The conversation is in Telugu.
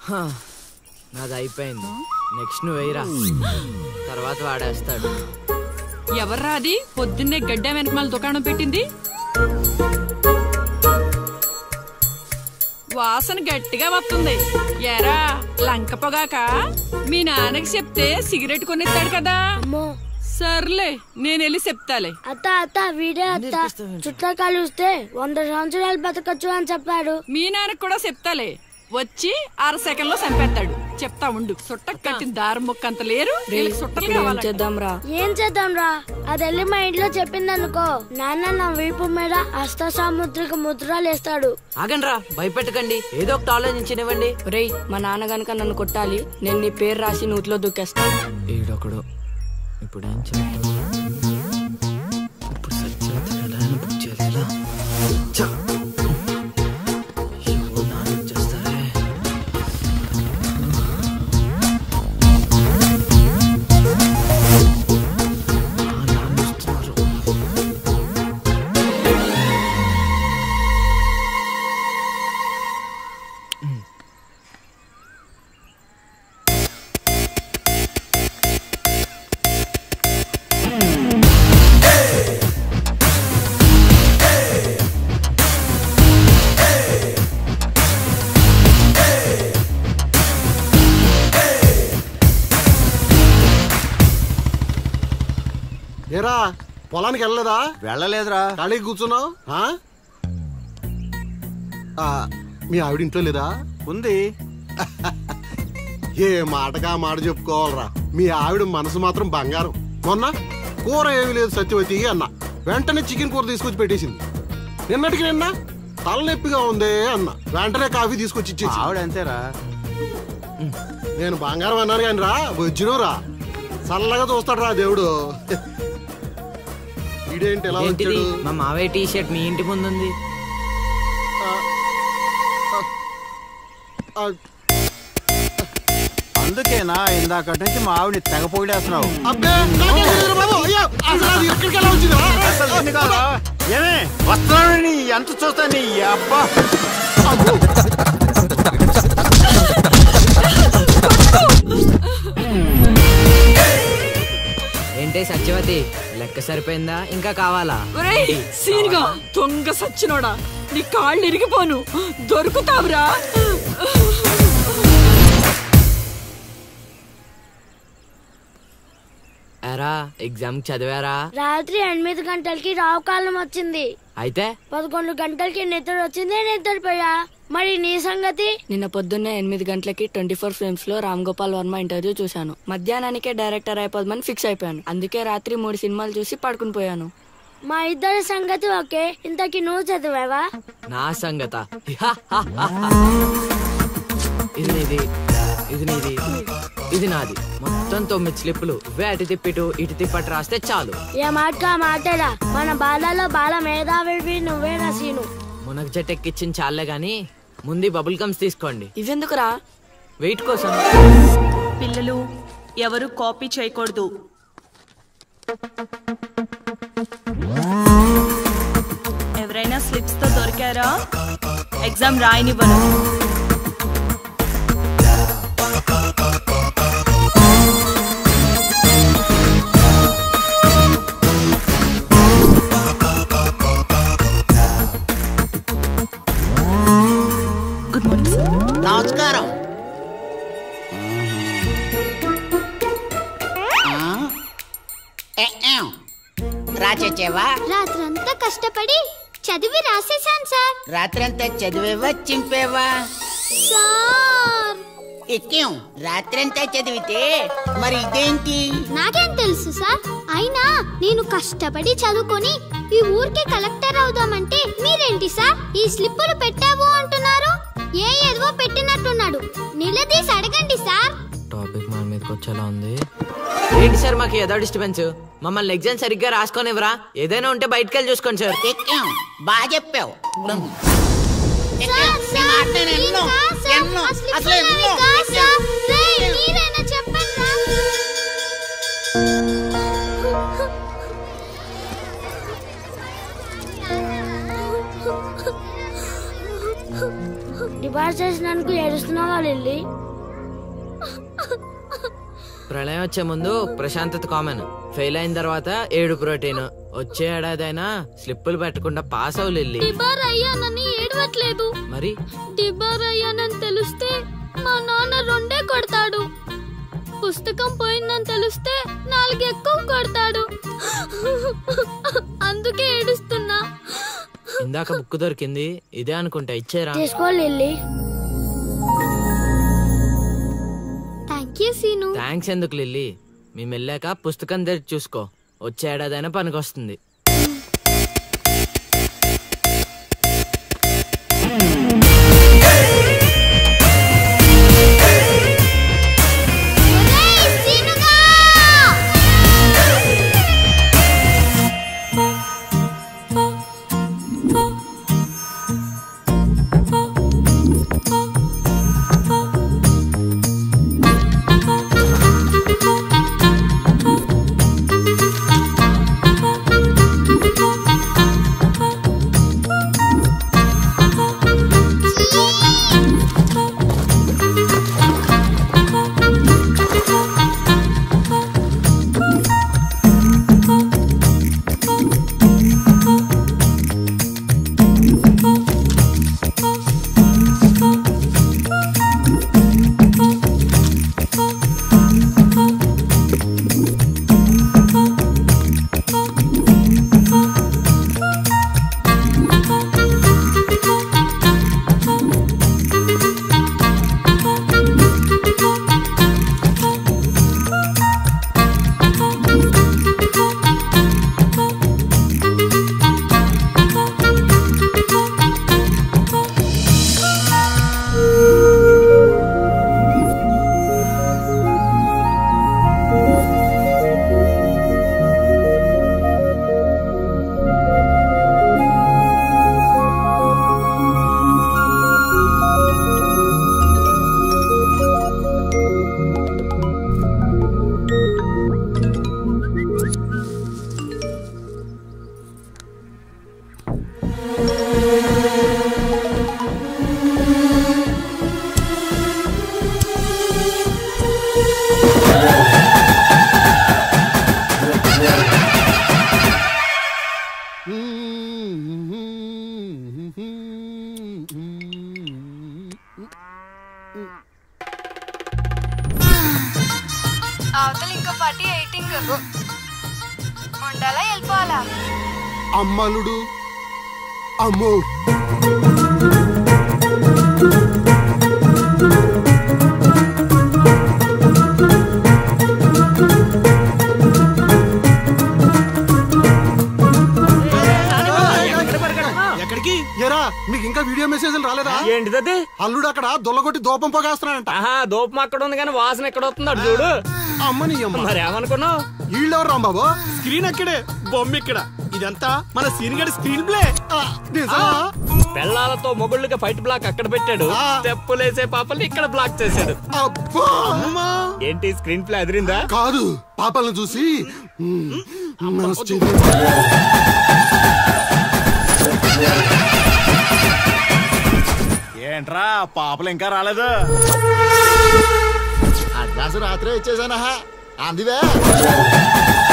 హా, నాది అయిపోయింది నెక్స్ట్ నువ్వు వేయరా తర్వాత వాడేస్తాడు ఎవర్రా అది పొద్దున్నే గడ్డ వెనకమాల దుకాణం పెట్టింది వాసన గట్టిగా వస్తుంది ఎరా లంక పొగాక మీ నాన్నకి చెప్తే సిగరెట్ కొనిస్తాడు కదా అమ్మో సర్లే నేను వెళ్ళి చెప్తాలే అత్త అత్త వీడే అత్త చుట్టా కలిస్తే వంద సంవత్సరాలు బతకచ్చు అని చెప్పాడు మీ నాన్నకి కూడా చెప్తాలే వచ్చి అర సెకండ్ లో చంపేస్తాడు చెప్తా ఉండు సుట్ట కట్టిన దారం ముక్క అంత లేరు వీళ్ళకి సుట్టలు కావాలి చేద్దాంరా ఏం చేద్దాం రా అది వెళ్ళి మా ఇంట్లో చెప్పింది అనుకో నాన్న నా వీపు మీద హస్త సాముద్రిక ముద్రలు వేస్తాడు ఆగండి రా భయపెట్టకండి ఏదో ఒకటి ఆలోచించనివ్వండి రేయ్ మా నాన్న గనక నన్ను కొట్టాలి నేను నీ పేరు రాసి నూతిలో దూకేస్తా ఈడొకడు ఇప్పుడు ఏం చేద్దాం ఇప్పుడు సత్యవతి ఎలా అయినా బుక్ చేయాలి ఎలా? చ్చ! అయ్యో, నాన్న వచ్చేస్తారే. ఆ, నాన్న వస్తున్నారు. ఏరా పొలానికి వెళ్ళలేదా వెళ్ళలేదురా ఖాళీ కూర్చున్నావు ఆ? ఆ, మీ ఆవిడ ఇంట్లో లేదా ఉంది ఏ మాటగా మాట చెప్పుకోవాలరా మీ ఆవిడ మనసు మాత్రం బంగారం మొన్న కూర ఏమీ లేదు సత్యవతి అన్న వెంటనే చికెన్ కూర తీసుకొచ్చి పెట్టేసింది నిన్నటికి నిన్న తలనొప్పిగా ఉంది అన్న వెంటనే కాఫీ తీసుకొచ్చి ఇచ్చేసి ఆవిడ అంతేరా నేను బంగారం అన్నాను కానీ రా వచ్చిన రా చల్లగా చూస్తాడు రా దేవుడు వీడేంటి ఎలా ఏంటిది వచ్చాడు మా మావయ్య టీ షర్ట్ మీ ఇంటి ముందు ఉంది ఆ, అందుకేనా ఇందాక నుంచి మా ఆవిడని తెగ పొగిడేస్తున్నావు అబ్బే నాకేం తెలియదురా బాబు అయ్యో అసలు అది ఎక్కడికి ఎలా వచ్చింది అసలు నిన్ను కాదా? ఏమే వస్తున్నానని ఎంత చూస్తా నీ అబ్బా ఏంటే సత్యవతి లెక్క సరిపోయిందా ఇంకా కావాలా ఒరేయ్ సీన్గా దొంగ సచ్చినోడా నీ కాళ్ళు ఇరిగిపోను దొరుకుతావురా ఎరా ఎగ్జామ్ చదివారా రాత్రి ఎనిమిది గంటలకి రావుకాలం వచ్చింది అయితే పదకొండు గంటలకి నిద్ర వచ్చింది నిద్రపోయా మరి నీ సంగతి నిన్న పొద్దున్నే ఎనిమిది గంటలకి ట్వంటీ ఫోర్ ఫిల్మ్స్ లో రామ్ గోపాల్ వర్మ ఇంటర్వ్యూ చూశాను మధ్యాహ్నానికే డైరెక్టర్ అయిపోదామని ఫిక్స్ అయిపోయాను అందుకే రాత్రి మూడు సినిమాలు చూసి పడుకుని పోయాను మా ఇద్దరి సంగతి ఓకే ఇంతకి నువ్వు చదివావా నా సంగత ఇది నీది ఇది నీది ఇది నాది మొత్తం తొమ్మిది స్లిప్పులు ఇవే అటు తిప్పిటు ఇటు తిప్పటి రాస్తే చాలు ఏ మాటకా మాటరా మన బాలలో బాల మేధావి నువ్వే సీను మునగ చెట్టు ఎక్కిచ్చిన చాలే గాని ముందు బబుల్ గమ్స్ తీసుకోండి ఇవెందుకురా వెయిట్ కోసం పిల్లలు ఎవరు కాపీ చేయకూడదు ఎవరైనా స్లిప్స్ తో దొరికారా ఎగ్జామ్ రాయనివ్వను గుడ్ మార్నింగ్ సార్ నమస్కారం రాచేవా రాత్రంతా కష్టపడి చదివి రాసేశాను సార్ రాత్రంతా చదివేవా చింపేవా సార్ ఎక్కాం రాత్రంతా చదివితే మరి ఇదేంటి నాకేం తెలుసు సార్ అయినా నేను కష్టపడి చదువుకొని ఈ ఊరికి కలెక్టర్ అవుదామంటే మీరేంటి సార్ ఈ స్లిప్పులు పెట్టావు అంటున్నారు ఏ ఏదో పెట్టినట్టున్నాడు నిలదీసి అడగండి సార్ టాపిక్ మన మీదకి వచ్చేలా ఉంది ఏంటి సార్ మాకు ఏదో డిస్టర్బెన్స్ మమ్మల్ని ఎగ్జామ్ సరిగ్గా రాసుకొనివ్వరా ఏదైనా ఉంటే బయటకు వెళ్ళి చూసుకోండి సార్ ఎక్కాం బాగా చెప్పావు ఎక్కాం. సార్, నీ సార్, మాట నేను మీరు ఎన్నో, కాదు సార్, ఎన్నో, ఆ స్లిప్పులు అసలు నావి ఎన్నో, కాదు ఎక్కాం. సార్. రేయ్, మీరైనా చెప్పండి రా. డిబార్ పాస్ చేసినందుకు ఏడుస్తున్నావా లిల్లీ ప్రళయం వచ్చే ముందు ప్రశాంతత కామన్ ఫెయిల్ అయిన తర్వాత ఏడు ప్రోటీన్ వచ్చే ఏడాదైనా స్లిప్పులు పెట్టకుండా పాస్ అవ్వు లిల్లీ డిబార్ అయ్యానని ఏడవట్లేదు మరి డిబార్ అయ్యానని తెలిస్తే మా నాన్న రెండే కొడతాడు పుస్తకం పోయిందని తెలిస్తే నాలుగు ఎక్కువ కొడతాడు అందుకే ఏడుస్తున్నా ఇందాక బుక్ దొరికింది ఇదే అనుకుంటా ఇచ్చేరా తీసుకో Lily thank you Seenu thanks ఎందుకు లిల్లీ మేము వెళ్ళాక పుస్తకం తెరిచి చూసుకో వచ్చే ఏడాదైనా పనికొస్తుంది అవతల ఇంకో పార్టీ ఎయిటింగ్ ఉండాలా వెళ్ళిపోవాలా అమ్మలుడు అమ్మో ఎక్కడికి ఎరా మీకు ఇంకా వీడియో మెసేజ్లు రాలేదా ఏంటిది అల్లుడు అక్కడ దొల్లగొట్టి దూపం పొగేస్తున్నాడంట ఆహా దూపం అక్కడ ఉంది కానీ వాసన ఎక్కడ వస్తుంది అటు చూడు అమ్మని అమ్మ మరి ఏమనుకున్నావు వీళ్ళెవరు రాంబాబు స్క్రీన్ అక్కడే బొమ్మ ఇక్కడ ఇదంతా మన సీన్ గడి స్క్రీన్ ప్లే నిజమా? పెళ్ళాలతో మొగుళ్ళుగా ఫైట్ బ్లాక్ అక్కడ పెట్టాడు స్టెప్పులేసే పాపల్ని ఇక్కడ బ్లాక్ చేశాడు అబ్బా ఏంటి స్క్రీన్ ప్లే అదిరిందా కాదు పాపలను చూసి మ్మ్, మనసు చెంది- ఏంట్రా పాపలు ఇంకా రాలేదు అడ్వాన్స్ రాత్రే ఇచ్చేసానా అందివే